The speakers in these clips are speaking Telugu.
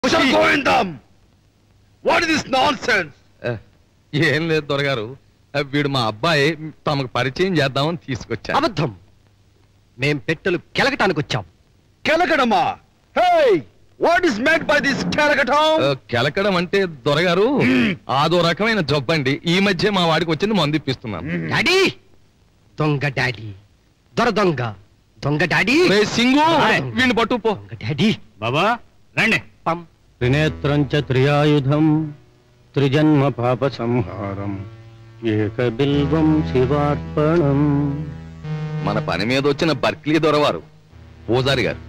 Shall Govindam! What is this nonsense? ఆ, ఏం లేదు దొరగారు ఆ, వీడు మా అబ్బాయి తమకు పరిచయం చేద్దామని తీసుకొచ్చా అబద్ధం మేం పెట్టెలు కెలకటానికి వచ్చాం Kalakadama! Hey! What is meant by this Kalakatam? కెలకడం అంటే దొరగారు ఆదో రకమైన జబ్బండి ఈ మధ్య మా వాడికి వచ్చింది మందు ఇప్పిస్తున్నాను డాడీ దొంగ డాడీ దొర దొంగ దొంగ డాడీ రే సింగు వీడిని పట్టు పో దొంగ డాడీ బాబా రండి పం త్రినేత్రం చ త్రియాయుధం త్రిజన్మ పాప సంహారం ఏక బిల్వం శివార్పణం మన పని మీద వచ్చిన బర్క్లీ దొరవారు పూజారి గారు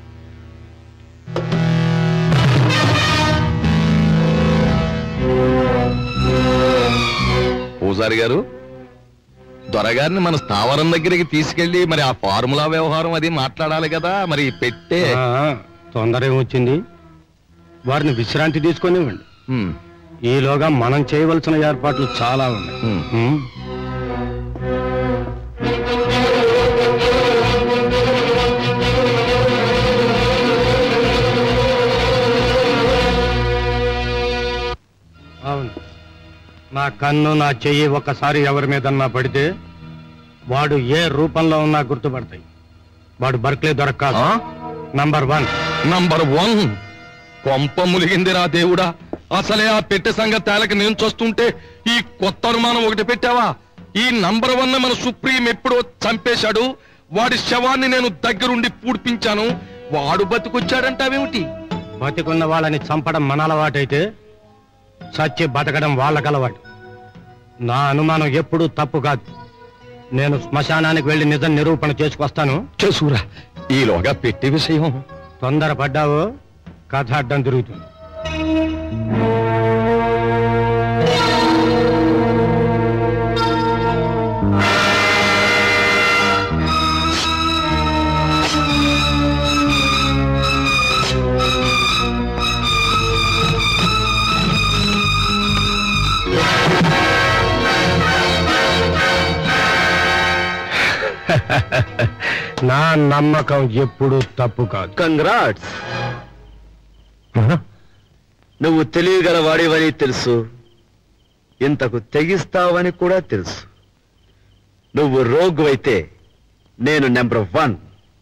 పూజారి గారు దొరగారిని మన స్థావరం దగ్గరికి తీసుకెళ్లి మరి ఆ ఫార్ములా వ్యవహారం అది మాట్లాడాలి కదా మరి పెట్టే ఆ, తొందర ఏమొచ్చింది వారిని విశ్రాంతి తీసుకొనివ్వండి హ్మ్, ఈలోగా మనం చేయవలసిన ఏర్పాట్లు చాలా ఉన్నాయి హ్మ్. ఉమ్. అవును నా కన్ను నా చెయ్యి ఒక్కసారి ఎవరి మీదన్నా పడితే వాడు ఏ రూపంలో ఉన్నా గుర్తుపడతాయి వాడు బర్క్లే దొరకాదు ఆ? నంబర్ వన్ నంబర్ వన్ కొంప ములిగిందిరా దేవుడా అసలే ఆ పెట్టె సంగతి తేలక నేను చూస్తుంటే ఈ కొత్త అనుమానం ఒకటి పెట్టావా ఈ నంబర్ వన్ మన సుప్రీం ఎప్పుడో చంపేశాడు వాడి శవాన్ని నేను దగ్గరుండి పూడ్పించాను వాడు బతికొచ్చాడంటావేమిటి బతికున్న వాళ్ళని చంపడం మన అలవాటైతే చచ్చి బతకడం వాళ్ళకి అలవాటు నా అనుమానం ఎప్పుడూ తప్పు కాదు నేను శ్మశానానికి వెళ్లి నిజం నిరూపణ చేసుకొస్తాను చేసురా ఈలోగా పెట్టి విషయం తొందరపడ్డావో కథ అడ్డం తిరుగుతుంది నా నమ్మకం ఎప్పుడూ తప్పు కాదు కంగ్రాట్స్ నువ్వు తెలియగల వాడివని తెలుసు ఇంతకు తెగిస్తావని కూడా తెలుసు నువ్వు రోగు అయితే నేను నెంబర్ వన్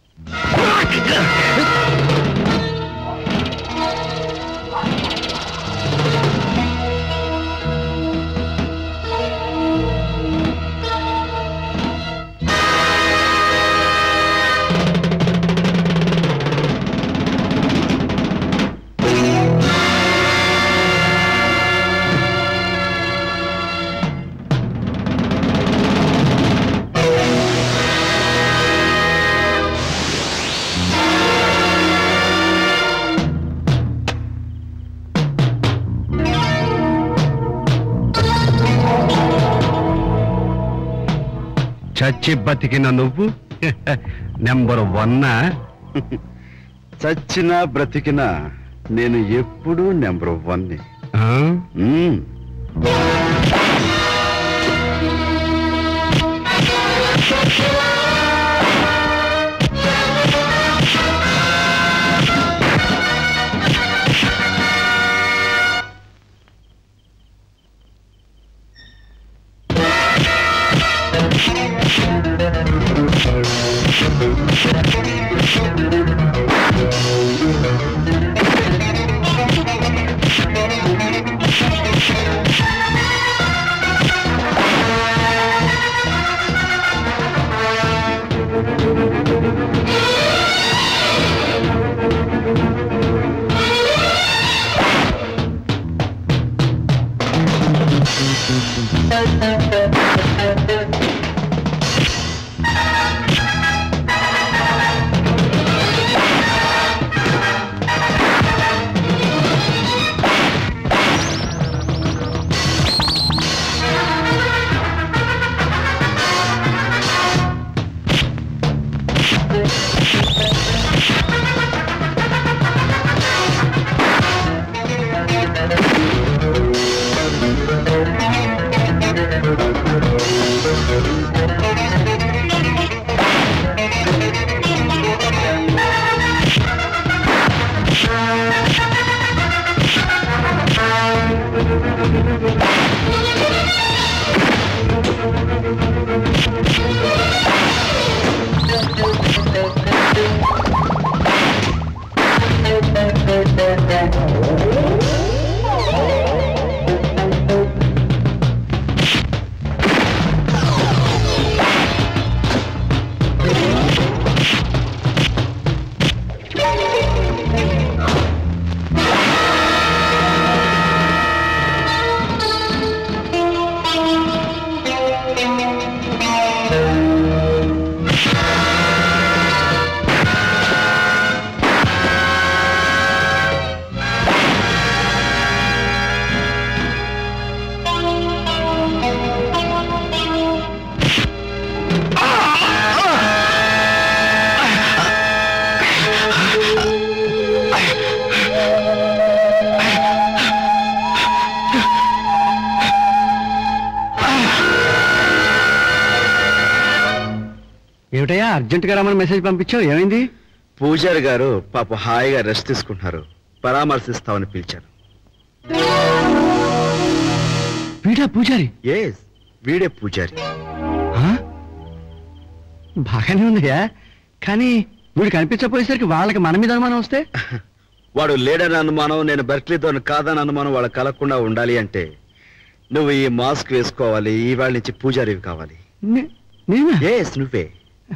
చచ్చి బతికిన నువ్వు నెంబర్ వన్నా చచ్చినా బ్రతికినా నేను ఎప్పుడూ నెంబర్ వన్ ఏమిటయ్యా అర్జెంట్ గా రమ్మని మెసేజ్ పంపించావు ఏమైంది పూజారి గారు పాప హాయిగా రెస్ట్ తీసుకుంటున్నారు పరామర్శిస్తామని పిలిచారు వీడా పూజారి ఎస్ వీడే పూజారి ఆ? బాగానే ఉందయ్యా కానీ వీడు కనిపించకపోయేసరికి వాళ్ళకి మన మీద అనుమానం వస్తే వాడు లేడని అనుమానం నేను బెర్క్లీతో కాదని అనుమానం వాళ్ళ కలగకుండా ఉండాలి అంటే నువ్వు ఈ మాస్క్ వేసుకోవాలి ఇవాళ నుంచి పూజారివి కావాలి నే- నేనా ఎస్ నువ్వే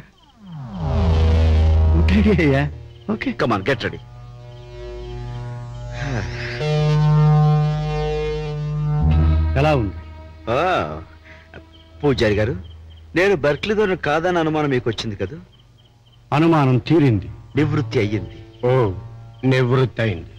ఓకే అయ్యా ఓకే కమాన్ గెట్ రెడీ ఎలా ఉంది పూజారి గారు నేను బెర్క్లీతో కాదని అనుమానం మీకు వచ్చింది కదా అనుమానం తీరింది నివృత్తి అయ్యింది ఓ నివృత్తి అయింది